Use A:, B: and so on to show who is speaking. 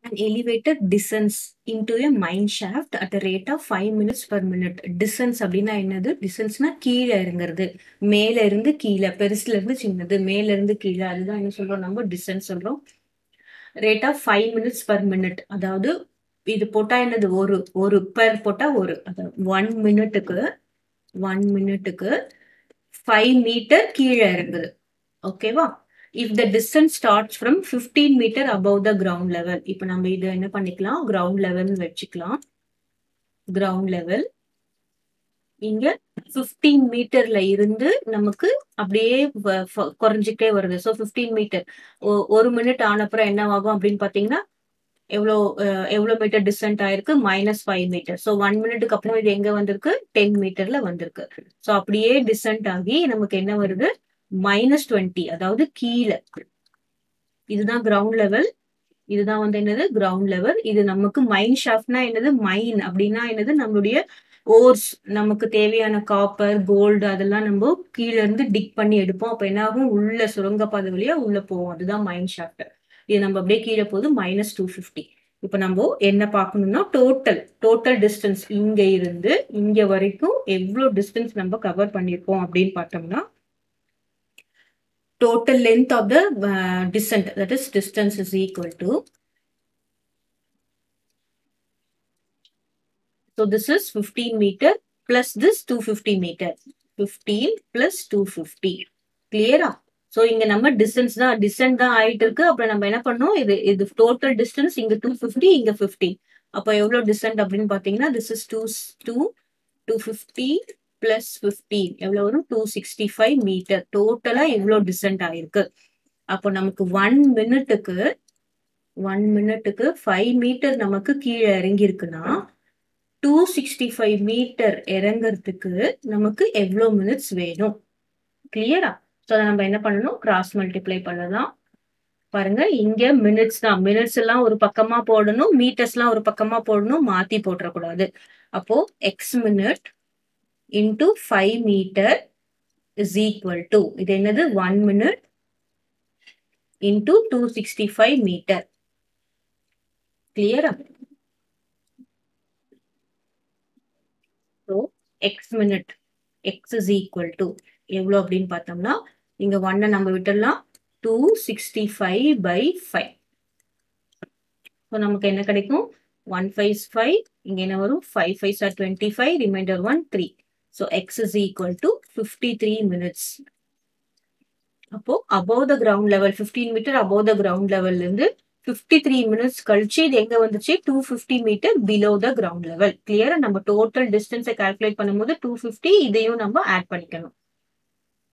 A: An elevator descends into a mine shaft at a rate of 5 minutes per minute. Descends அப்படின்னா என்னது டிசன்ஸ்னா கீழே இறங்குறது மேல இருந்து கீழே பெருசுல இருந்து சின்னது மேல இருந்து கீழே அதுதான் என்ன சொல்றோம் நம்ம டிசன்ஸ் சொல்றோம் rate of five minutes per minute அதாவது இது போட்டா என்னது ஒரு ஒரு பெர் போட்டா ஒரு அதாவது ஒன் மினிட்டுக்கு ஒன் மினிட்டுக்கு ஃபைவ் மீட்டர் கீழே இறங்குது ஓகேவா if the distance starts from fifteen metre above the ground level இப்போ நம்ம இதை என்ன பண்ணிக்கலாம் கிரவுண்ட் லெவல் வச்சுக்கலாம் கிரவுண்ட் லெவல் இங்க ஃபிஃப்டீன் மீட்டர்ல இருந்து நமக்கு அப்படியே வ- ஃப- குறைஞ்சிட்டே வருது ஸோ ஃபிஃப்டீன் மீட்டர் ஒரு மினிட் ஆனப்புறம் என்ன ஆகும் அப்படின்னு பாத்தீங்கன்னா எவ்வளோ அஹ், எவ்வளோ மீட்டர் டிஸ்டன்ட் ஆயிருக்கு minus five metre so one மினிட்டுக்கு அப்புறம் இது எங்க வந்திருக்கு டென் மீட்டர்ல வந்திருக்கு ஸோ அப்படியே டிஸ்டன்ட் ஆகி நமக்கு என்ன வருது மைனஸ் டுவெண்ட்டி அதாவது கீழே இதுதான் கிரவுண்ட் லெவல் இதுதான் வந்து என்னது கிரவுண்ட் லெவல் இது நமக்கு மைன் ஷாஃப்ட்னா என்னது மைன் அப்படின்னா என்னது நம்மளுடைய ஓர்ஸ் நமக்கு தேவையான காப்பர் கோல்டு அதெல்லாம் நம்ம கீழ இருந்து டிக் பண்ணி எடுப்போம் அப்ப என்ன ஆகும் உள்ள சுரங்கப்பாதை வழியா உள்ள போவோம் அதுதான் மைன் ஷாஃப்ட் இது நம்ம அப்படியே கீழே போகுது மைனஸ் டூ ஃபிஃப்டி இப்ப நம்ம என்ன பார்க்கணும்னா டோட்டல் டோட்டல் டிஸ்டன்ஸ் இங்க இருந்து இங்க வரைக்கும் எவ்வளவு டிஸ்டன்ஸ் நம்ம கவர் பண்ணியிருக்கோம் அப்படின்னு பார்த்தோம்னா total length of the uh, descent that is distance is equal to so this is 15 meter plus this 250 meter 15 plus 250 clear so இங்க நம்ம டிஸ்டன்ஸ் தான் டிஸ்டன்ஸ் தான் ஆயிட்டு இருக்கு அப்புறம் நம்ம என்ன பண்ணோம் இது இது டோட்டல் டிஸ்டன்ஸ் இங்க டூ ஃபிஃப்டி இங்க ஃபிஃப்டி அப்போ எவ்வளவு டிஸ்டன்ட் அப்படின்னு பாத்தீங்கன்னா this is two two two fifty plus fifteen எவ்வளவு வரும் டூ சிக்ஸ்டி ஃபைவ் மீட்டர் டோட்டலா இவ்வளோ டிஸ்டன்ட் ஆயிருக்கு அப்போ நமக்கு ஒன் மினிட்டுக்கு ஒன் மினிட்டுக்கு ஃபைவ் மீட்டர் நமக்கு கீழே இறங்கி இருக்குன்னா டூ சிக்ஸ்டி ஃபைவ் மீட்டர் இறங்குறதுக்கு நமக்கு எவ்வளோ மினிட்ஸ் வேணும் கிளியரா ஸோ அதை நம்ம என்ன பண்ணணும் கிராஸ் மல்டிப்ளை பண்ணலாம் பாருங்க இங்க மினிட்ஸ் தான் மினிட்ஸ் எல்லாம் ஒரு பக்கமா போடணும் மீட்டர்ஸ் எல்லாம் ஒரு பக்கமா போடணும் மாத்தி போட்டுறக்கூடாது அப்போ x minute into five metre is equal to இது என்னது one minute into two sixty five metre கிளியரா so x minute x is equal to எவ்வளோ அப்படின்னு பார்த்தோம்னா இங்க ஒன்னை நம்ம விட்டுடலாம் two sixty five by five so நமக்கு என்ன கிடைக்கும் ஒன் ஃபைவ் ஃபைவ் இங்க என்ன வரும் five five sir twenty five remainder one three so x is equal to fifty three minutes அப்போ above the ground level fifteen metre above the ground லெவல்ல இருந்து fifty three minutes கழிச்சு இது எங்க வந்துச்சு two fifty metre below the ground level கிளியரா நம்ம total டிஸ்டன்ஸை கால்குலேட் பண்ணும்போது டூ ஃபிஃப்டி இதையும் நம்ம ஆட் பண்ணிக்கணும்